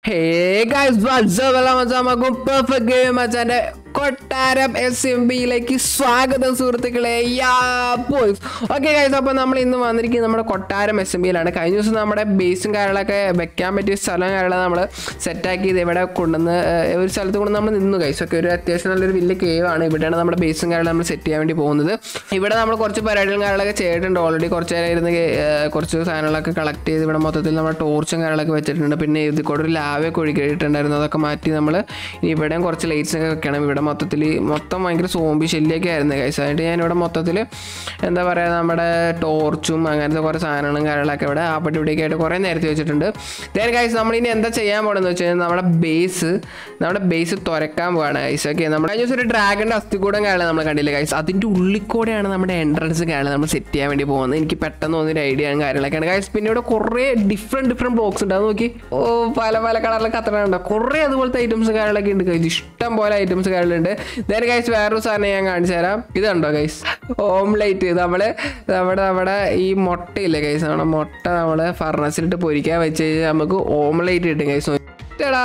ഹേ guys WhatsApp perfect game മച്ചാന്റെ കൊട്ടാരം S M ബിയിലേക്ക് സ്വാഗതം സുഹൃത്തുക്കളെ യാ ബോയ്സ് ഓക്കെ ഗൈസ് അപ്പോൾ നമ്മൾ ഇന്ന് വന്നിരിക്കുന്നത് നമ്മുടെ കൊട്ടാരം എസ് എം ബിയിലാണ് കഴിഞ്ഞ ദിവസം നമ്മുടെ ബേസും കാര്യങ്ങളൊക്കെ വെക്കാൻ പറ്റിയ സ്ഥലം കാര്യങ്ങളൊക്കെ നമ്മൾ സെറ്റാക്കി ഇത് ഇവിടെ കൊണ്ടുവന്ന് ഏഹ്, ഒരു സ്ഥലത്ത് കൊണ്ട് നമ്മൾ നിന്നു ഗൈസ് ഒക്കെ ഒരു അത്യാവശ്യം നല്ലൊരു വലിയ കേവ് ആണ് ഇവിടെയാണ് നമ്മുടെ ബേസും കാര്യങ്ങളും നമ്മൾ സെറ്റ് ചെയ്യാൻ വേണ്ടി പോകുന്നത് ഇവിടെ നമ്മൾ കുറച്ച് പരിപാടികളും കാര്യങ്ങളൊക്കെ ചെയ്തിട്ടുണ്ട് ഓൾറെഡി കുറച്ച് നേരം ഇരുന്ന് കേ- ഏഹ്, കുറച്ച് സാധനങ്ങളൊക്കെ കളക്ട് ചെയ്ത് ഇവിടെ മൊത്തത്തിൽ നമ്മൾ ടോർച്ചും കാര്യങ്ങളൊക്കെ വെച്ചിട്ടുണ്ട് പിന്നെ ഇതിൽ കൂടെ ഒരു ലാവൊക്കെ ഒഴുകിയിട്ടുണ്ടായിരുന്നു അതൊക്കെ മാറ്റി നമ്മൾ ഇവിടെയും കുറച്ച് ലൈറ്റ്സ് ഒക്കെ വെക്കണം ഇവിടെ മൊത്തത്തിൽ മൊത്തം ഭയങ്കര സോംബി ശല്യമൊക്കെ ആയിരുന്നു കൈസ് ആയിട്ട് ഞാൻ ഇവിടെ മൊത്തത്തിൽ എന്താ പറയുക നമ്മുടെ ടോർച്ചും അങ്ങനത്തെ കുറേ സാധനങ്ങളും കാര്യങ്ങളൊക്കെ ഇവിടെ ആപ്പട്ടി ഇവിടെയൊക്കെ ആയിട്ട് കുറേ നേരത്തെ വെച്ചിട്ടുണ്ട് ദേ കൈസ് നമ്മൾ ഇനി എന്താ ചെയ്യാൻ പോകണമെന്ന് വെച്ച് കഴിഞ്ഞാൽ നമ്മുടെ ബേസ് നമ്മുടെ ബേസ് തുരക്കാൻ പോവാണ് കൈസ് ഓക്കെ നമ്മുടെ കഴിഞ്ഞ ദിവസം ഒരു ഡ്രാഗണിൻ്റെ അസ്ഥികൂടം കാര്യങ്ങൾ നമ്മൾ കണ്ടില്ല കൈസ് അതിൻ്റെ ഉള്ളിൽ കൂടെയാണ് നമ്മുടെ എൻട്രൻസ് കാര്യങ്ങൾ നമ്മൾ സെറ്റ് ചെയ്യാൻ വേണ്ടി പോകുന്നത് എനിക്ക് പെട്ടെന്ന് തോന്നിയൊരു ഐഡിയ ആണ് കാര്യങ്ങളൊക്കെയാണ് കൈസ് പിന്നെ ഇവിടെ കുറേ ഡിഫറെൻറ്റ് ഡിഫറെൻറ്റ് ബ്ലോക്സ് ഉണ്ട് അത് നോക്കി ഓ പല പല കളറിലൊക്കെ അത്ര ഉണ്ടോ കുറേ അതുപോലത്തെ ഐറ്റംസ് കാര്യങ്ങളൊക്കെ ഉണ്ട് കൈസ് ഇഷ്ടം പോലെ ഐറ്റംസ് കാര്യങ്ങളുണ്ട് ദേ കൈസ് വേറൊരു സാധനം ഞാൻ കാണിച്ചു തരാം ഇതുണ്ടോ കൈസ് ഓംലൈറ്റ് നമ്മൾ നമ്മുടെ നമ്മുടെ ഈ മുട്ടയില്ലേ കൈസ് നമ്മുടെ മുട്ട നമ്മൾ ഫർണസിലിട്ട് പൊരിക്കാൻ വെച്ച് കഴിഞ്ഞാൽ നമുക്ക് ഓംലൈറ്റ് കിട്ടും കൈസ് ടാ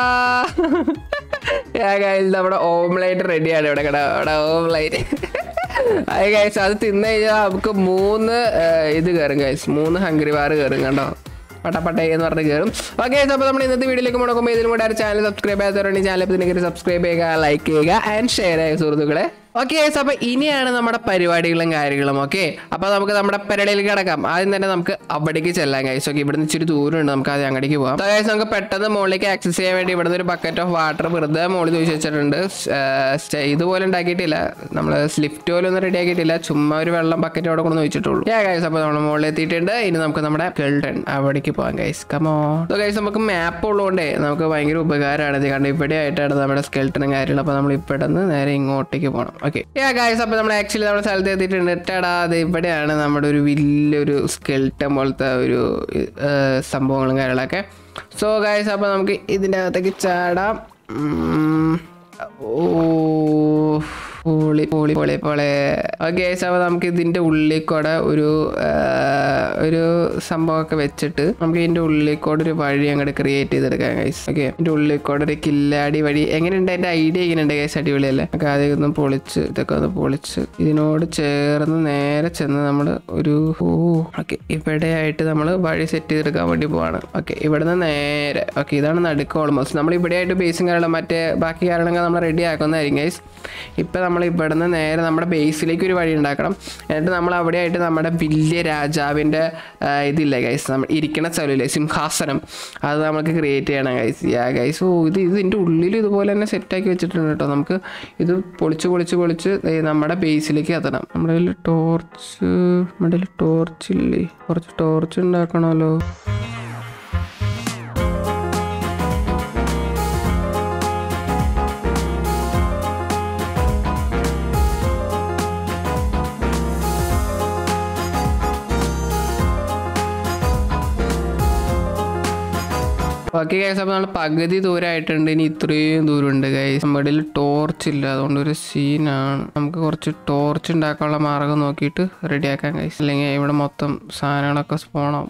ഗൈസ് നമ്മുടെ ഓംലൈറ്റ് റെഡിയാണ് ഇവിടെ കട ഇവിടെ ഓംലൈറ്റ് അത് ഗൈസ് അത് തിന്നു കഴിഞ്ഞാൽ നമുക്ക് മൂന്ന് ഏഹ്, ഇത് കയറും ഗൈസ് മൂന്ന് ഹംഗ്രി ബാർ കയറും കണ്ടോ പട്ടപ്പട്ടേ എന്ന് പറഞ്ഞ് കയറും ഓക്കെ അപ്പോൾ നമ്മൾ ഇന്നത്തെ വീഡിയോയിലേക്ക് മുടക്കുമ്പോൾ ഇതിലും കൂടെ ചാനൽ സബ്സ്ക്രൈബ് ചെയ്യാത്തവരുണ്ടെങ്കിൽ ചാനൽ ഇതിനെ സബ്സ്ക്രൈബ് ചെയ്യുക ലൈക്ക് ചെയ്യുക ആൻഡ് ഷെയർ ചെയ്യുക സുഹൃത്തുക്കളെ ഓക്കെ ഗൈസ് അപ്പോൾ ഇനിയാണ് നമ്മുടെ പരിപാടികളും കാര്യങ്ങളും ഓക്കെ അപ്പോൾ നമുക്ക് നമ്മുടെ പരിപാടിയിലേക്ക് കിടക്കാം ആദ്യം തന്നെ നമുക്ക് അവിടേക്ക് ചെല്ലാം ഗൈസ് ഓക്കെ ഇവിടുന്ന് ഇച്ചിരി ദൂരമുണ്ട് നമുക്ക് ആദ്യം അങ്ങോട്ടേക്ക് പോകാം ഗൈസ് നമുക്ക് പെട്ടെന്ന് മുകളിലേക്ക് ആക്സസ് ചെയ്യാൻ വേണ്ടി ഇവിടുന്ന് ഒരു ബക്കറ്റ് ഓഫ് വാട്ടർ വെറുതെ മുകളിൽ ചോദിച്ചു വെച്ചിട്ടുണ്ട് ഏർ, സ്റ്റെ- ഇതുപോലെ ഉണ്ടാക്കിയിട്ടില്ല നമ്മൾ സ്ലിഫ്റ്റ് പോലെ ഒന്നും റെഡി ആക്കിയിട്ടില്ല ചുമ്മാ ഒരു വെള്ളം ബക്കറ്റ് അവിടെ കൊണ്ട് വെച്ചിട്ടുള്ളൂ യാ ഗൈസ് അപ്പോൾ നമ്മൾ മുകളിൽ എത്തിയിട്ടുണ്ട് ഇനി നമുക്ക് നമ്മുടെ ഗൾഡൻ അവിടേക്ക് പോകാം ഗൈസ് കമോ ഗൈസ് നമുക്ക് മാപ്പ് ഉള്ളതുകൊണ്ടേ നമുക്ക് ഭയങ്കര ഉപകാരമാണ് ഇത് കാരണം ഇവിടെ ആയിട്ടാണ് നമ്മുടെ സ്കെൽട്ടനും കാര്യങ്ങളും അപ്പോൾ നമ്മൾ ഇവിടെ നിന്ന് നേരെ ഇങ്ങോട്ടേക്ക് പോകണം ഓക്കെ യാ ഗൈസ് അപ്പോൾ നമ്മൾ ആക്ച്വലി നമ്മുടെ സ്ഥലത്ത് എത്തിയിട്ടുണ്ട് ടാടാ അത് ഇവിടെയാണ് നമ്മുടെ ഒരു വലിയൊരു സ്കെൽട്ടൻ പോലത്തെ ഒരു ഏർ, സംഭവങ്ങളും കാര്യങ്ങളൊക്കെ സോ ഗൈസ് അപ്പോൾ നമുക്ക് ഇതിൻ്റെ അകത്തേക്ക് ചാടാം ഉം. ഓ പൊളി പൊളി പൊളി പൊളി ഓക്കെ അപ്പോൾ നമുക്ക് ഇതിൻ്റെ ഉള്ളിൽ കൂടെ ഒരു ആ, ഒരു സംഭവമൊക്കെ വെച്ചിട്ട് നമുക്ക് ഇതിൻ്റെ ഉള്ളിൽ കൂടെ ഒരു വഴി അങ്ങോട്ട് ക്രിയേറ്റ് ചെയ്തെടുക്കാം ഗൈസ് ഓക്കെ ഇതിൻ്റെ ഉള്ളിൽ കൂടെ ഒരു കില്ലാടി വഴി എങ്ങനെയുണ്ട് അതിൻ്റെ ഐഡിയ എങ്ങനെയുണ്ട് ഗൈസ് അടിപൊളിയല്ലേ നമുക്ക് ആദ്യം ഒന്ന് പൊളിച്ച് ഇതൊക്കെ ഒന്ന് പൊളിച്ച് ഇതിനോട് ചേർന്ന് നേരെ ചെന്ന് നമ്മൾ ഒരു ഓ ഓക്കെ ഇവിടെ ആയിട്ട് നമ്മൾ വഴി സെറ്റ് ചെയ്തെടുക്കാൻ വേണ്ടി പോവാണ് ഓക്കെ ഇവിടുന്ന് നേരെ ഓക്കെ ഇതാണ് നടുക്ക് ഓൾമോസ്റ്റ് നമ്മൾ ഇവിടെ ആയിട്ട് ബേസും കാരണം മറ്റേ ബാക്കി കാരണങ്ങൾ നമ്മൾ റെഡി ആക്കുന്നതായിരിക്കും ഗൈസ് ഇപ്പം നമ്മൾ ഇവിടുന്ന് നേരെ നമ്മുടെ ബേസിലേക്ക് ഒരു വഴി ഉണ്ടാക്കണം എന്നിട്ട് നമ്മൾ അവിടെ ആയിട്ട് നമ്മുടെ വലിയ രാജാവിൻ്റെ ഇതില്ലേ ഗൈസ് നമ്മൾ ഇരിക്കണ സ്ഥലമില്ലേ സിംഹാസനം അത് നമുക്ക് ക്രിയേറ്റ് ചെയ്യണം ഗൈസ് യാ ഗൈസ് ഓ ഇത് ഇതിൻ്റെ ഉള്ളിൽ ഇതുപോലെ തന്നെ സെറ്റാക്കി വെച്ചിട്ടുണ്ട് കേട്ടോ നമുക്ക് ഇത് പൊളിച്ച് പൊളിച്ച് പൊളിച്ച് ദേ നമ്മുടെ ബേസിലേക്ക് എത്തണം നമ്മുടെ കയ്യിൽ ടോർച്ച് നമ്മുടെ കയ്യിൽ ടോർച്ച് ഇല്ലേ കുറച്ച് ടോർച്ച് ഉണ്ടാക്കണമല്ലോ ഓക്കെ ഗൈസ് അപ്പോൾ നമ്മൾ പകുതി ദൂരമായിട്ടുണ്ട് ഇനി ഇത്രയും ദൂരമുണ്ട് ഗൈസ് നമ്മുടെ കയ്യിൽ ടോർച്ച് ഇല്ല അതുകൊണ്ട് ഒരു സീനാണ് നമുക്ക് കുറച്ച് ടോർച്ച് ഉണ്ടാക്കാനുള്ള മാർഗം നോക്കിയിട്ട് റെഡിയാക്കാം ഗൈസ് അല്ലെങ്കിൽ ഇവിടെ മൊത്തം സാധനങ്ങളൊക്കെ സ്പോണാവും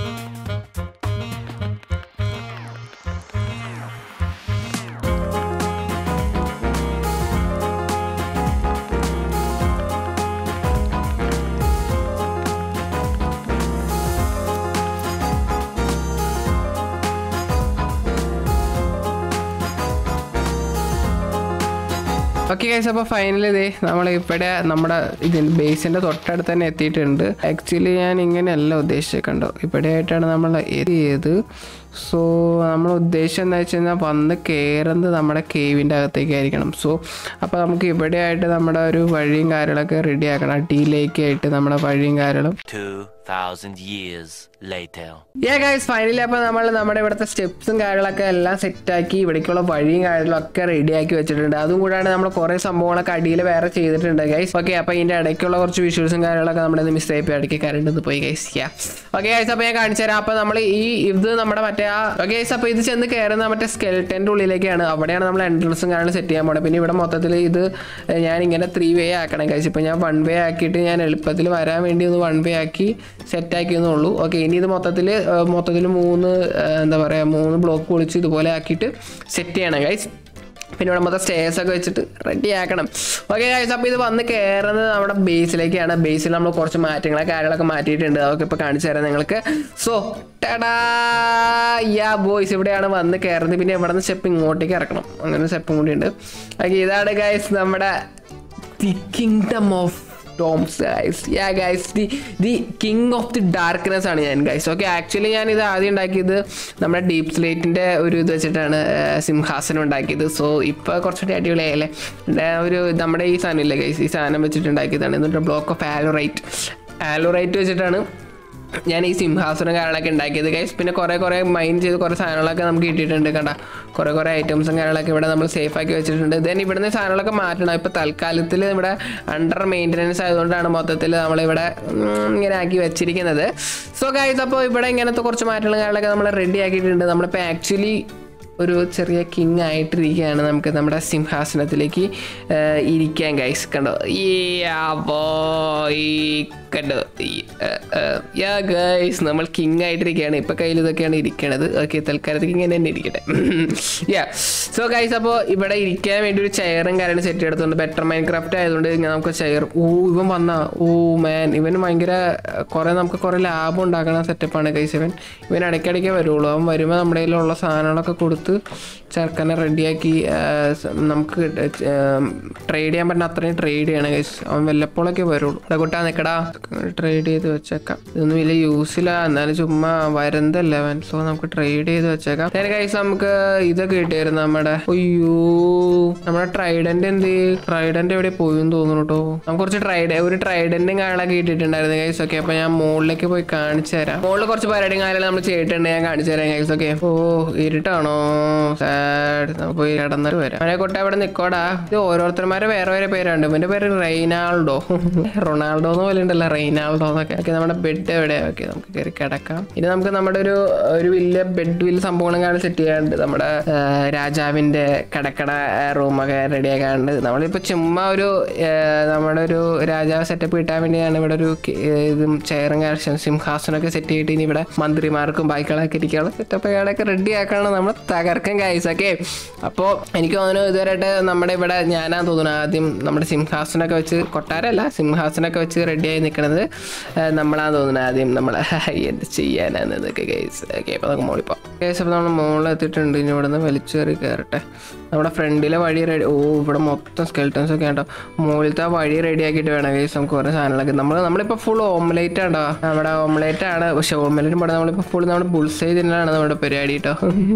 ഓക്കെ ഗൈസ് അപ്പോൾ ഫൈനലി ഇതേ നമ്മൾ ഇവിടെ നമ്മുടെ ഇതിൻ്റെ ബേസിൻ്റെ തൊട്ടടുത്ത് തന്നെ എത്തിയിട്ടുണ്ട് ആക്ച്വലി ഞാൻ ഇങ്ങനെയല്ല ഉദ്ദേശിച്ചത് കണ്ടോ ഇവിടെ ആയിട്ടാണ് നമ്മൾ എത്തിയത് സോ നമ്മൾ ഉദ്ദേശം എന്താ വെച്ച് കഴിഞ്ഞാൽ വന്ന് കയറുന്നത് നമ്മുടെ കേവിൻ്റെ അകത്തേക്ക് ആയിരിക്കണം സോ അപ്പോൾ നമുക്ക് ഇവിടെ ആയിട്ട് നമ്മുടെ ഒരു വഴിയും കാര്യങ്ങളൊക്കെ റെഡി ആക്കണം അടിയിലേക്ക് ആയിട്ട് നമ്മുടെ വഴിയും കാര്യങ്ങളും 2,000 years later. Yeah guys finally അപ്പോൾ നമ്മൾ നമ്മുടെ ഇവിടുത്തെ സ്റ്റെപ്സും കാര്യങ്ങളൊക്കെ എല്ലാം സെറ്റാക്കി ഇവിടേക്കുള്ള വഴിയും കാര്യങ്ങളൊക്കെ റെഡിയാക്കി വെച്ചിട്ടുണ്ട് അതും കൂടാണ്ട് നമ്മൾ കുറേ സംഭവങ്ങളൊക്കെ അടിയിൽ വേറെ ചെയ്തിട്ടുണ്ട് ഗൈസ് ഓക്കെ അപ്പോൾ ഇതിൻ്റെ ഇടയ്ക്കുള്ള കുറച്ച് വിഷ്വൽസും കാര്യങ്ങളൊക്കെ നമ്മുടെ മിസ് ആയി പോയി ഇടയ്ക്ക് കറണ്ട് പോയി ഗൈസ് യാ ഓക്കെ ഗൈസ് അപ്പോൾ ഞാൻ കാണിച്ചു തരാം അപ്പോൾ നമ്മൾ ഈ ഇത് നമ്മുടെ മറ്റേ എവിടെയാ ഓക്കെ അപ്പൊ ഇത് ചെന്ന് കയറുന്ന മറ്റേ സ്കെൽറ്റന്റെ ഉള്ളിലേക്കാണ് അവിടെയാണ് നമ്മൾ എൻട്രൻസും കാര്യങ്ങളും സെറ്റ് ചെയ്യാൻ പോണത് പിന്നെ ഇവിടെ മൊത്തത്തിൽ ഇത് ഞാൻ ഇങ്ങനെ ത്രീ വേ ആക്കണം കഴിച്ചു ഇപ്പൊ ഞാൻ വൺ വേ ആക്കിയിട്ട് ഞാൻ എളുപ്പത്തിൽ വരാൻ വേണ്ടി ഒന്ന് വൺ വേ ആക്കി സെറ്റ് ആക്കിയെന്നേ ഉള്ളൂ ഓക്കെ ഇനി ഇത് മൊത്തത്തിൽ മൊത്തത്തിൽ മൂന്ന് ആ, എന്താ പറയാ മൂന്ന് ബ്ലോക്ക് പൊളിച്ച് ഇതുപോലെ ആക്കിയിട്ട് സെറ്റ് ചെയ്യണം ഗൈസ് പിന്നെ ഇവിടെ മൊത്തം സ്റ്റേഴ്സ് ഒക്കെ വെച്ചിട്ട് റെഡി ആക്കണം ഓക്കെ ഗൈസ് അപ്പോൾ ഇത് വന്ന് കയറുന്നത് നമ്മുടെ ബേസിലേക്കാണ് ബേസിൽ നമ്മൾ കുറച്ച് മാറ്റങ്ങളെ കാര്യങ്ങളൊക്കെ മാറ്റിയിട്ടുണ്ട് അതൊക്കെ ഇപ്പോൾ കാണിച്ചു തരാം നിങ്ങൾക്ക് സോ ടടാ യാ ബോയ്സ് ഇവിടെയാണ് വന്ന് കയറുന്നത് പിന്നെ ഇവിടെ നിന്ന് സ്റ്റെപ്പ് ഇങ്ങോട്ടേക്ക് ഇറക്കണം അങ്ങനെ സ്റ്റെപ്പും കൂടി ഉണ്ട് ഓക്കെ ഇതാണ് ഗൈസ് നമ്മുടെ the kingdom of tombs guys yeah guys the the king of the darkness ആണ് ഞാൻ ഗൈസ് ഓക്കെ ആക്ച്വലി ഞാൻ ഇത് ആദ്യം ഉണ്ടാക്കിയത് നമ്മുടെ ഡീപ് സ്ലേറ്റിൻ്റെ ഒരു ഇത് വെച്ചിട്ടാണ് ആ, സിംഹാസനം ഉണ്ടാക്കിയത് സോ ഇപ്പോൾ കുറച്ചുകൂടി അടിപൊളിയായല്ലേ ആ, ഒരു നമ്മുടെ ഈ സാധനം ഇല്ലേ ഗൈസ് ഈ സാധനം വെച്ചിട്ട് ഉണ്ടാക്കിയതാണ് എന്നിട്ട് ബ്ലോക്ക് ഓഫ് ആലോറൈറ്റ് ആലോറൈറ്റ് വെച്ചിട്ടാണ് ഞാൻ ഈ സിംഹാസനം കാര്യങ്ങളൊക്കെ ഉണ്ടാക്കിയത് ഗൈസ് പിന്നെ കുറേ കുറേ മൈൻഡ് ചെയ്ത് കുറേ സാധനങ്ങളൊക്കെ നമുക്ക് കിട്ടിയിട്ടുണ്ട് കണ്ട കുറേ കുറേ ഐറ്റംസും കാര്യങ്ങളൊക്കെ ഇവിടെ നമ്മൾ സേഫ് ആക്കി വെച്ചിട്ടുണ്ട് ദെൻ ഇവിടുന്ന് സാധനങ്ങളൊക്കെ മാറ്റണം ഇപ്പോൾ തൽക്കാലത്തിൽ ഇവിടെ അണ്ടർ മെയിൻ്റനൻസ് ആയതുകൊണ്ടാണ് മൊത്തത്തിൽ നമ്മളിവിടെ ഉം, ഇങ്ങനെ ആക്കി വെച്ചിരിക്കുന്നത് സോ ഗൈസ് അപ്പോൾ ഇവിടെ ഇങ്ങനത്തെ കുറച്ച് മാറ്റങ്ങളും കാര്യങ്ങളൊക്കെ നമ്മൾ റെഡി ആക്കിയിട്ടുണ്ട് നമ്മളിപ്പോൾ ആക്ച്വലി ഒരു ചെറിയ കിങ് ആയിട്ടിരിക്കുകയാണ് നമുക്ക് നമ്മുടെ സിംഹാസനത്തിലേക്ക് ആ, ഇരിക്കാൻ ഗൈസ് കണ്ടോ ഈ ബോയ് കണ്ടോ യാ ഗൈസ് നമ്മൾ കിങ് ആയിട്ടിരിക്കുകയാണ് ഇപ്പൊ കയ്യിൽ ഇതൊക്കെയാണ് ഇരിക്കണത് ഓക്കെ തൽക്കാലത്തേക്ക് ഇങ്ങനെ തന്നെ ഇരിക്കട്ടെ യാ സോ ഗൈസ് അപ്പോൾ ഇവിടെ ഇരിക്കാൻ വേണ്ടി ഒരു ചെയറും കാര്യങ്ങളും സെറ്റ് ചെയ്തിട്ടുണ്ട് ബെറ്റർ മൈൻഡ് ക്രാഫ്റ്റ് ആയതുകൊണ്ട് ഇങ്ങനെ നമുക്ക് ചെയർ ഓ ഇവൻ വന്ന ഓ മാൻ ഇവന് ഭയങ്കര കുറെ നമുക്ക് കുറെ ലാഭം ഉണ്ടാക്കണ സെറ്റപ്പാണ് ഗൈസ് ഇവൻ ഇവൻ ഇടയ്ക്കിടയ്ക്ക് വരുള്ളൂ അവൻ വരുമ്പോൾ നമ്മുടെ കയ്യിലുള്ള സാധനങ്ങളൊക്കെ കൊടുത്ത് ചെറുക്കനെ റെഡിയാക്കി നമുക്ക് ട്രേഡ് ചെയ്യാൻ പറ്റുന്ന അത്രയും ട്രേഡ് ചെയ്യണം ഗൈസ് അവൻ വല്ലപ്പോഴൊക്കെ വരുള്ളൂ ഇവിടെ കൂട്ടാ നിൽക്കടാ ട്രേഡ് ചെയ്ത് വെച്ചേക്കാം ഇതൊന്നും വലിയ യൂസില്ല എന്നാലും ചുമ്മാ വരുന്നതല്ല അവൻ സോ നമുക്ക് ട്രേഡ് ചെയ്ത് വെച്ചേക്കാം ഞാൻ ഗൈസ് നമുക്ക് ഇതൊക്കെ കിട്ടിയായിരുന്നു നമ്മുടെ അയ്യോ നമ്മുടെ ട്രൈഡന്റ് എന്ത് ട്രൈഡന്റ് എവിടെ പോയി എന്ന് തോന്നുന്നു കേട്ടോ നമുക്ക് കുറച്ച് ട്രൈഡ് ഒരു ട്രൈഡന്റും കാര്യങ്ങളൊക്കെ കിട്ടിയിട്ടുണ്ടായിരുന്നു ഗൈസ് ഓക്കെ അപ്പൊ ഞാൻ മുകളിലേക്ക് പോയി കാണിച്ചു തരാം മുകളിൽ കുറച്ച് പരിപാടിയും കാര്യങ്ങളും നമ്മൾ ചെയ്തിട്ടുണ്ട് ഞാൻ കാണിച്ചു തരാം ഗൈസ് ഓക്കെ ഓ ഇരുട്ടാണോ സാഡ് നമുക്ക് പോയി കിടന്നിട്ട് വരാം അവനെ കൊട്ട അവിടെ നിക്കോടാ ഇത് ഓരോരുത്തർമാരെ വേറെ വേറെ പേരുണ്ട് ഇവന്റെ പേര് റെയ്നാൾഡോ റൊണാൾഡോ എന്ന് പോലെ ഉണ്ടല്ലോ റെയ്നാൾഡോ എന്നൊക്കെ ഓക്കെ നമ്മുടെ ബെഡ് എവിടെ ഓക്കെ നമുക്ക് കയറി കിടക്കാം ഇനി നമുക്ക് നമ്മുടെ ഒരു ഒരു വലിയ ബെഡ് വലിയ സംഭവങ്ങളും കാണാൻ സെറ്റ് ചെയ്യാറുണ്ട് നമ്മുടെ ആ, രാജാവിന്റെ കിടക്കണ റൂമൊക്കെ റെഡിയാക്കാറുണ്ട് നമ്മളിപ്പോ ചുമ്മാ ഒരു ആ, നമ്മുടെ ഒരു രാജാവ് സെറ്റപ്പ് കിട്ടാൻ വേണ്ടിയാണ് ഇവിടെ ഒരു കി- ഇതും ചെയറും കാഴ്ച സിംഹാസനമൊക്കെ സെറ്റ് ചെയ്തിട്ട് ഇനി ഇവിടെ മന്ത്രിമാർക്കും ബാക്കികളൊക്കെ ഇരിക്കാനുള്ള സെറ്റപ്പ് ഒക്കെ റെഡി ആക്കാണ് നമ്മൾ തകർക്കും ഗൈസ് ഓക്കെ അപ്പോൾ എനിക്ക് തോന്നുന്നു ഇതുവരെയായിട്ട് നമ്മുടെ ഇവിടെ ഞാനാ തോന്നുന്നു ആദ്യം നമ്മുടെ സിംഹാസനമൊക്കെ വെച്ച് കൊട്ടാരമല്ല സിംഹാസനമൊക്കെ വെച്ച് റെഡിയായി നിൽക്കുന്നത് നമ്മളാ തോന്നുന്നു ആദ്യം നമ്മൾ എന്ത് ചെയ്യാനാണ് ഇതൊക്കെ ഗൈസ് ഓക്കെ അപ്പോൾ നമുക്ക് മോളിപ്പോൾ ഗൈസ് അപ്പോൾ നമ്മൾ മുകളിൽ എത്തിയിട്ടുണ്ട് ഇനി ഇവിടെ നിന്ന് വലിച്ചേറി കയറട്ടെ നമ്മുടെ ഫ്രണ്ടിലെ വഴി റെഡി ഓ ഇവിടെ മൊത്തം സ്കെൽട്ടൻസ് ഒക്കെ ഉണ്ടോ മുകളിലത്തെ ആ വഴി റെഡി ആക്കിയിട്ട് വേണം ഗൈസ് നമുക്ക് കുറേ സാധനങ്ങളൊക്കെ നമ്മൾ നമ്മളിപ്പോൾ ഫുൾ ഓംലേറ്റ് ആണ്ടോ നമ്മുടെ ഓംലേറ്റ് ആണ് പക്ഷെ ഓംലേറ്റ് ഇവിടെ നമ്മളിപ്പോൾ ഫുൾ നമ്മുടെ ബുൾസൈ തന്നെയാണ് നമ്മുടെ പരിപാടി കേട്ടോ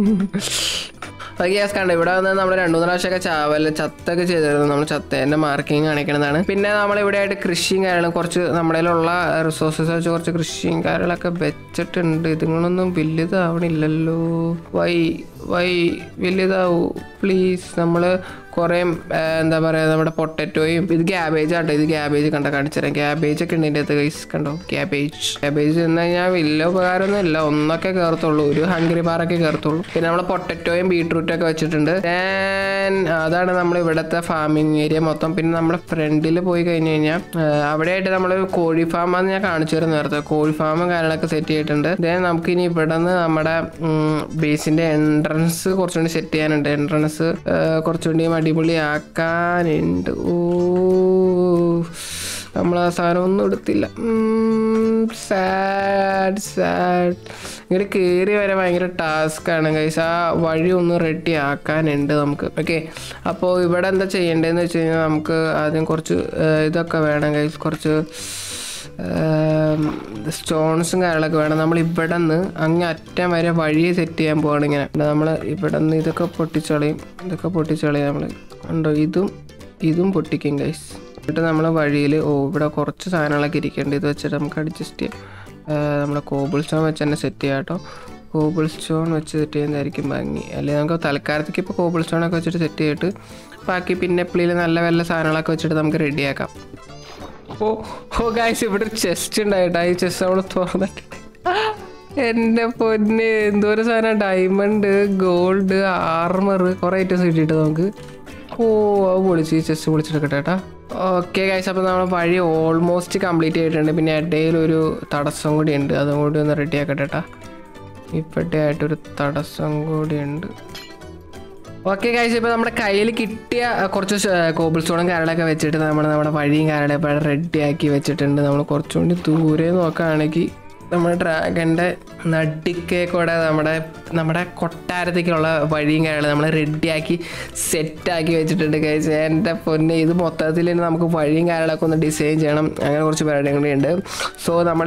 ഗ്യാസ് കണ്ട ഇവിടെ വന്ന് നമ്മൾ രണ്ടു മൂന്ന് പ്രാവശ്യമൊക്കെ ചാവല് ചത്തൊക്കെ ചെയ്തിരുന്നു നമ്മൾ ചത്തേൻ്റെ മാർക്കിങ് കാണിക്കുന്നതാണ് പിന്നെ നമ്മൾ ഇവിടെ ആയിട്ട് കൃഷിയും കാര്യങ്ങളും കുറച്ച് നമ്മുടെ കയ്യിലുള്ള റിസോഴ്സസ് വെച്ച് കുറച്ച് കൃഷിയും കാര്യങ്ങളൊക്കെ വെച്ചിട്ടുണ്ട് ഇതുങ്ങളൊന്നും വലുതാവണില്ലല്ലോ വൈ വൈ വലുതാവൂ പ്ലീസ് നമ്മൾ കുറേ എന്താ പറയുക നമ്മുടെ പൊട്ടറ്റോയും ഇത് ക്യാബേജ് ആട്ടോ ഇത് ക്യാബേജ് കണ്ട കാണിച്ചുതരാം ക്യാബേജ് ഒക്കെ ഉണ്ട് ഇതിൻ്റെ അകത്ത് കൈസ് കണ്ടോ ക്യാബേജ് ക്യാബേജ് എന്ന് കഴിഞ്ഞാൽ വലിയ ഉപകാരമൊന്നും ഇല്ല ഒന്നൊക്കെ കയറത്തുള്ളൂ ഒരു ഹംഗറി ബാറൊക്കെ കയറത്തുള്ളൂ പിന്നെ നമ്മൾ പൊട്ടറ്റോയും ബീട്രൂട്ടും ഒക്കെ വെച്ചിട്ടുണ്ട് Then അതാണ് നമ്മൾ ഇവിടുത്തെ ഫാമിംഗ് ഏരിയ മൊത്തം പിന്നെ നമ്മുടെ ഫ്രണ്ടിൽ പോയി കഴിഞ്ഞ് കഴിഞ്ഞാൽ അവിടെയായിട്ട് നമ്മൾ കോഴി ഫാമാന്ന് ഞാൻ കാണിച്ചു തരുന്ന നേരത്തെ കോഴി ഫാമും കാര്യങ്ങളൊക്കെ സെറ്റ് ചെയ്തിട്ടുണ്ട് ദെൻ നമുക്ക് ഇനി ഇവിടെ നിന്ന് നമ്മുടെ ബേസിന്റെ എൻട്രൻസ് കുറച്ചുകൂടി സെറ്റ് ചെയ്യാനുണ്ട് എൻട്രൻസ് കുറച്ചുകൂടി അടിപൊളിയാക്കാനുണ്ട് ഓ നമ്മൾ ആ സാധനം ഒന്നും എടുത്തില്ല സാഡ് സാഡ് ഇങ്ങനെ കയറി വരെ ഭയങ്കര ടാസ്ക്കാണ് കൈസ് ആ വഴി ഒന്ന് റെഡി ആക്കാനുണ്ട് നമുക്ക് ഓക്കെ അപ്പോൾ ഇവിടെ എന്താ ചെയ്യേണ്ടതെന്ന് വെച്ച് കഴിഞ്ഞാൽ നമുക്ക് ആദ്യം കുറച്ച് ആ, ഇതൊക്കെ വേണം കൈസ് കുറച്ച് സ്റ്റോൺസും കാര്യങ്ങളൊക്കെ വേണം നമ്മൾ ഇവിടെ നിന്ന് അങ്ങ് അറ്റം വരെ വഴി സെറ്റ് ചെയ്യാൻ പോവാണ് ഇങ്ങനെ നമ്മൾ ഇവിടെ നിന്ന് ഇതൊക്കെ പൊട്ടിച്ചളയും ഇതൊക്കെ പൊട്ടിച്ചളയും നമ്മൾ ഉണ്ടോ ഇതും ഇതും പൊട്ടിക്കും ഗൈസ് എന്നിട്ട് നമ്മൾ വഴിയിൽ ഓ ഇവിടെ കുറച്ച് സാധനങ്ങളൊക്കെ ഇരിക്കേണ്ടത് ഇത് വെച്ചിട്ട് നമുക്ക് അഡ്ജസ്റ്റ് ചെയ്യാം നമ്മുടെ കോബിൾ സ്റ്റോൺ വെച്ച് തന്നെ സെറ്റ് ചെയ്യാം കേട്ടോ കോബിൾ സ്റ്റോൺ വെച്ച് സെറ്റ് ചെയ്യുന്നതായിരിക്കും ഭംഗി അല്ലെങ്കിൽ നമുക്ക് തൽക്കാലത്തേക്ക് ഇപ്പോൾ കോബിൾ സ്റ്റോൺ ഒക്കെ വെച്ചിട്ട് സെറ്റ് ചെയ്തിട്ട് ബാക്കി പിന്നെ എപ്പോഴും നല്ല വല്ല സാധനങ്ങളൊക്കെ വെച്ചിട്ട് നമുക്ക് റെഡിയാക്കാം ഓ ഓ ഗായ്സ് ഇവിടെ ഒരു ചെസ്റ്റ് ഉണ്ടായിട്ടാ ഈ ചെസ്റ്റ് നമ്മൾ തുറന്നിട്ട് എൻ്റെ പൊന്ന് എന്തോരം സാധനം ഡയമണ്ട് ഗോൾഡ് ആർമർ കുറേ ഐറ്റംസ് കിട്ടിയിട്ട് നമുക്ക് ഓ അത് പൊളിച്ച് ചെസ്റ്റ് പൊളിച്ചെടുക്കട്ടെ കേട്ടാ ഓക്കെ ഗൈസ് അപ്പോൾ നമ്മൾ വഴി ഓൾമോസ്റ്റ് കംപ്ലീറ്റ് ചെയ്തിട്ടുണ്ട് പിന്നെ ഇടയിൽ ഒരു തടസ്സം കൂടി ഉണ്ട് അതും കൂടി ഒന്ന് റെഡി ആക്കട്ടെ കേട്ടാ ഇപ്പോഴത്തെ ആയിട്ടൊരു തടസ്സം കൂടി ഉണ്ട് ഓക്കെ കഴിച്ച് ഇപ്പോൾ നമ്മുടെ കയ്യിൽ കിട്ടിയ അഹ്, കുറച്ച് കോബിൾ സ്റ്റോണും കാര്യങ്ങളൊക്കെ വെച്ചിട്ട് നമ്മൾ നമ്മുടെ വഴിയും കാര്യങ്ങളൊക്കെ ഇപ്പോൾ റെഡി ആക്കി വെച്ചിട്ടുണ്ട് നമ്മൾ കുറച്ചുകൂടി ദൂരെ നോക്കുകയാണെങ്കിൽ നമ്മുടെ ഡ്രാഗൻ്റെ നടുക്കേ കൂടെ നമ്മുടെ നമ്മുടെ കൊട്ടാരത്തേക്കുള്ള വഴിയും കാര്യങ്ങളും നമ്മൾ റെഡിയാക്കി സെറ്റാക്കി വെച്ചിട്ടുണ്ട് കഴിച്ച് എൻ്റെ പൊന്നെ ഇത് മൊത്തത്തിൽ ഇനി നമുക്ക് വഴിയും കാര്യങ്ങളൊക്കെ ഒന്ന് ഡിസൈൻ ചെയ്യണം അങ്ങനെ കുറച്ച് പരിപാടിയും കൂടി ഉണ്ട് സോ നമ്മൾ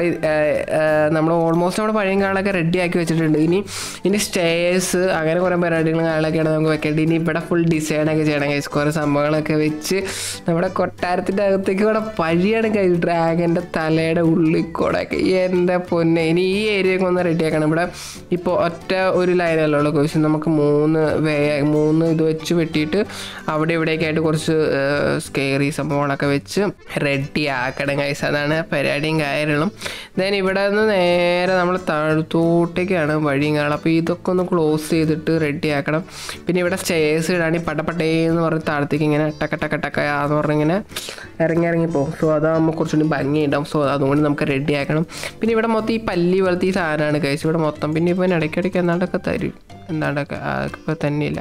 നമ്മൾ ഓൾമോസ്റ്റ് നമ്മുടെ വഴിയും കാര്യങ്ങളൊക്കെ റെഡിയാക്കി വെച്ചിട്ടുണ്ട് ഇനി ഇനി സ്റ്റേഴ്സ് അങ്ങനെ കുറേ പരിപാടികളും കാര്യങ്ങളൊക്കെയാണ് നമുക്ക് വെക്കേണ്ടത് ഇനി ഇവിടെ ഫുൾ ഡിസൈനൊക്കെ ചെയ്യണം കഴിച്ച് കുറേ സംഭവങ്ങളൊക്കെ വെച്ച് നമ്മുടെ കൊട്ടാരത്തിൻ്റെ അകത്തേക്ക് കൂടെ വഴിയാണ് കഴിച്ച് ഡ്രാഗൻ്റെ തലയുടെ ഉള്ളിൽ കൂടെ ഒക്കെ എൻ്റെ പൊന്നെ ഇനി ഈ ഏരിയയൊക്കെ ഒന്ന് റെഡിയാക്കണം ഇവിടെ ഇപ്പോൾ ഒറ്റ ഒരു ലൈനല്ലേ ഉള്ളൂ കുറച്ച് നമുക്ക് മൂന്ന് വേ മൂന്ന് ഇത് വെച്ച് വെട്ടിയിട്ട് അവിടെ ഇവിടെയൊക്കെ ആയിട്ട് കുറച്ച് സ്കെയറി സംഭവങ്ങളൊക്കെ വെച്ച് റെഡി ആക്കണം കൈസ് അതാണ് പരിപാടിയും കാര്യങ്ങളും ദെൻ ഇവിടെ നിന്ന് നേരെ നമ്മൾ താഴത്തോട്ടേക്കാണ് വഴിയും കാണാം അപ്പോൾ ഇതൊക്കെ ഒന്ന് ക്ലോസ് ചെയ്തിട്ട് റെഡി ആക്കണം പിന്നെ ഇവിടെ സ്റ്റേഴ്സ് ഇടാണെങ്കിൽ പട്ടപ്പട്ടേ എന്ന് പറഞ്ഞ് താഴത്തേക്ക് ഇങ്ങനെ ടക്ക ടക്ക ടക്ക എന്ന് പറഞ്ഞ് ഇങ്ങനെ ഇറങ്ങി ഇറങ്ങി പോകും സോ അതാകുമ്പോൾ കുറച്ചുകൂടി ഭംഗിയുണ്ടാവും സോ അതുകൊണ്ട് നമുക്ക് റെഡി ആക്കണം പിന്നെ ഇവിടെ മൊത്തം ഈ പല്ലി പോലത്തെ ഈ സാധനമാണ് കഴിച്ച് ഇവിടെ മൊത്തം പിന്നെ ഇപ്പം ഇടയ്ക്കിടയ്ക്ക് എന്താണ്ടൊക്കെ തരും എന്താണ്ടൊക്കെ ഇപ്പോൾ തന്നെയില്ല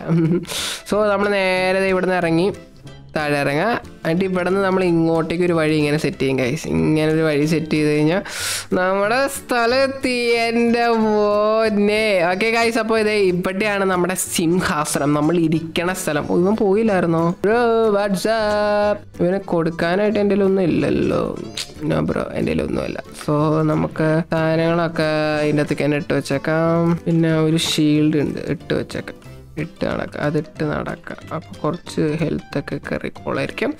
സോ നമ്മൾ നേരെ ദേ ഇവിടുന്ന് ഇറങ്ങി താഴെ ഇറങ്ങുക എന്നിട്ട് ഇവിടെ നിന്ന് നമ്മൾ ഇങ്ങോട്ടേക്ക് ഒരു വഴി ഇങ്ങനെ സെറ്റ് ചെയ്യും കൈസ് ഇങ്ങനെ ഒരു വഴി സെറ്റ് ചെയ്ത് കഴിഞ്ഞാൽ നമ്മുടെ സ്ഥലത്തി എൻ്റെ പോന്നെ ഓക്കെ കൈസ് അപ്പോൾ ഇത് ഇവിടെയാണ് നമ്മുടെ സിംഹാസനം നമ്മൾ ഇരിക്കണ സ്ഥലം ഓ, ഇവൻ പോയില്ലായിരുന്നോ ബ്രോ വാട്സാപ്പ് ഇവനെ കൊടുക്കാനായിട്ട് എൻ്റെ ഒന്നും ഇല്ലല്ലോ നോ ബ്രോ എൻ്റെ ഒന്നുമില്ല സോ നമുക്ക് സാധനങ്ങളൊക്കെ അതിൻ്റെ അകത്തേക്ക് തന്നെ ഇട്ട് വെച്ചേക്കാം പിന്നെ ഒരു ഷീൽഡ് ഉണ്ട് ഇട്ട് വെച്ചേക്കാം ഇട്ട് നടക്കുക അതിട്ട് നടക്കുക അപ്പോൾ കുറച്ച് ഹെൽത്ത് ഒക്കെ കയറിക്കോളായിരിക്കും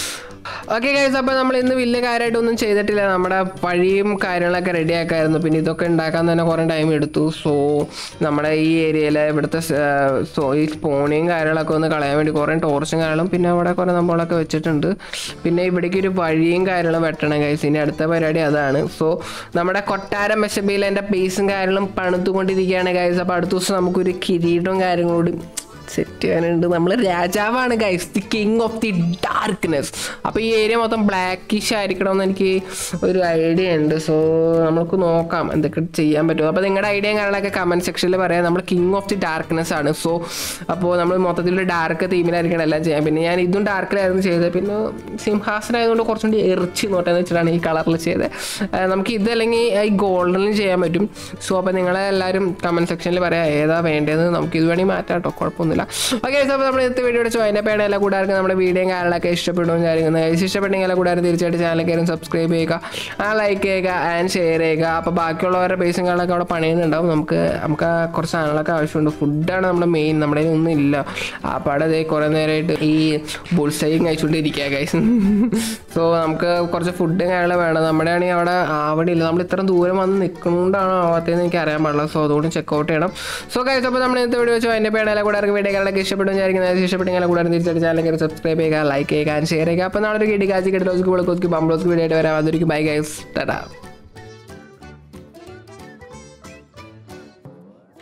ഓക്കെ ഗൈസ് അപ്പോൾ നമ്മൾ ഇന്ന് വലിയ കാര്യമായിട്ടൊന്നും ചെയ്തിട്ടില്ല നമ്മുടെ വഴിയും കാര്യങ്ങളൊക്കെ റെഡി ആക്കായിരുന്നു പിന്നെ ഇതൊക്കെ ഉണ്ടാക്കാൻ തന്നെ കുറേ ടൈം എടുത്തു സോ നമ്മുടെ ഈ ഏരിയയിലെ ഇവിടുത്തെ സോ ഈ സ്പോണിയും കാര്യങ്ങളൊക്കെ ഒന്ന് കളയാൻ വേണ്ടി കുറേ ടോർച്ചും കാര്യങ്ങളും പിന്നെ അവിടെ കുറേ നമ്മളൊക്കെ വെച്ചിട്ടുണ്ട് പിന്നെ ഇവിടേക്ക് ഒരു വഴിയും കാര്യങ്ങളും വെട്ടണം ഗൈസ് ഇനി അടുത്ത പരിപാടി അതാണ് സോ നമ്മുടെ കൊട്ടാരം മെഷബിയിൽ എൻ്റെ പേസും കാര്യങ്ങളും പണിതുകൊണ്ടിരിക്കുകയാണ് ഗൈസ് അപ്പോൾ അടുത്ത ദിവസം നമുക്കൊരു കിരീടവും കാര്യങ്ങളോടും സെറ്റ് ചെയ്യാനുണ്ട് നമ്മൾ രാജാവാണ് guys the king of the darkness അപ്പോൾ ഈ ഏരിയ മൊത്തം ബ്ലാക്കിഷ് ആയിരിക്കണമെന്ന് എനിക്ക് ഒരു ഐഡിയ ഉണ്ട് സോ നമുക്ക് നോക്കാം എന്തൊക്കെ ചെയ്യാൻ പറ്റും അപ്പോൾ നിങ്ങളുടെ ഐഡിയയും കാര്യങ്ങളൊക്കെ കമൻറ്റ് സെക്ഷനിൽ പറയാം നമ്മൾ കിങ് ഓഫ് ദി ഡാർക്ക്നെസ് ആണ് സോ അപ്പോൾ നമ്മൾ മൊത്തത്തിൽ ഡാർക്ക് തീമിലായിരിക്കണം എല്ലാം ചെയ്യാൻ പിന്നെ ഞാൻ ഇതും ഡാർക്കിലായിരുന്നു ചെയ്തത് പിന്നെ സിംഹാസനം ആയതുകൊണ്ട് കുറച്ചും കൂടി എറിച്ച് നോട്ടെന്ന് വെച്ചിട്ടാണ് ഈ കളറിൽ ചെയ്തത് ആ, നമുക്ക് ഇത് അല്ലെങ്കിൽ ഈ ഗോൾഡനിൽ ചെയ്യാൻ പറ്റും സോ അപ്പോൾ നിങ്ങളെ എല്ലാവരും കമൻറ്റ് സെക്ഷനിൽ പറയാം ഏതാ വേണ്ടതെന്ന് നമുക്ക് ഇത് വേണമെങ്കിൽ മാറ്റാം കേട്ടോ കുഴപ്പമൊന്നുമില്ല ഓക്കെ അപ്പോൾ നമ്മൾ ഇന്നത്തെ വീഡിയോ അടിച്ചു അതിൻ്റെ പേടെ എല്ലാ കൂടാർക്കും നമ്മുടെ വീഡിയോയും കാര്യങ്ങളൊക്കെ ഇഷ്ടപ്പെടും വിചാരിക്കുന്നത് ഇഷ്ടപ്പെട്ടെങ്കിൽ എല്ലാ കൂടാരും തീർച്ചയായിട്ടും ചാനൽ കയറി സബ്സ്ക്രൈബ് ചെയ്യുക ആ ലൈക്ക് ചെയ്യുക ആൻഡ് ഷെയർ ചെയ്യുക അപ്പോൾ ബാക്കിയുള്ളവരുടെ പേസും കാര്യങ്ങളൊക്കെ അവിടെ പണിയുന്നുണ്ടാവും നമുക്ക് നമുക്ക് കുറച്ച് സാധനങ്ങളൊക്കെ ആവശ്യമുണ്ട് ഫുഡാണ് നമ്മുടെ മെയിൻ നമ്മുടെ കയ്യിൽ ഒന്നും ഇല്ല അപ്പോൾ അവിടെ ദേ കുറേ നേരമായിട്ട് ഈ ബുൾസൈയും കഴിച്ചുകൊണ്ടിരിക്കുക ഗൈസ് സോ നമുക്ക് കുറച്ച് ഫുഡും കാര്യങ്ങളും വേണം നമ്മുടെ ആണെങ്കിൽ അവിടെ ആവണില്ല നമ്മൾ ഇത്ര ദൂരം വന്ന് നിൽക്കുന്നതുകൊണ്ടാണോ ആവാത്തതെന്ന് എനിക്ക് അറിയാൻ പാടില്ല സോ അതുകൊണ്ട് ചെക്കൗട്ട് ചെയ്യണം സോ കഴിച്ച് അപ്പോൾ നമ്മൾ ഇന്നത്തെ വീഡിയോ വെച്ചു അതിൻ്റെ പേടെ എല്ലാ കൂടെ വീഡിയോ കാര്യങ്ങളൊക്കെ ഇഷ്ടപ്പെടും വിചാരിക്കുന്നത് ഇഷ്ടപ്പെട്ടെങ്കിൽ എല്ലാ കൂടെ തീർച്ചയായിട്ടും ചാനൽ കയറി സബ്സ്ക്രൈബ് ചെയ്യുക ലൈക്ക് ചെയ്യുക ഷെയർ ചെയ്യുക അപ്പോൾ നാളെ ഒരു കിടി കാച്ചി കിട്ടി ലോസ്ക്ക് വിളക്കൊതുക്കി ബംബ്ലോസ്ക്ക് വീഡിയോ ആയിട്ട് വരാം അതൊരിക്കും ബൈ ഗൈസ് ടാറ്റാ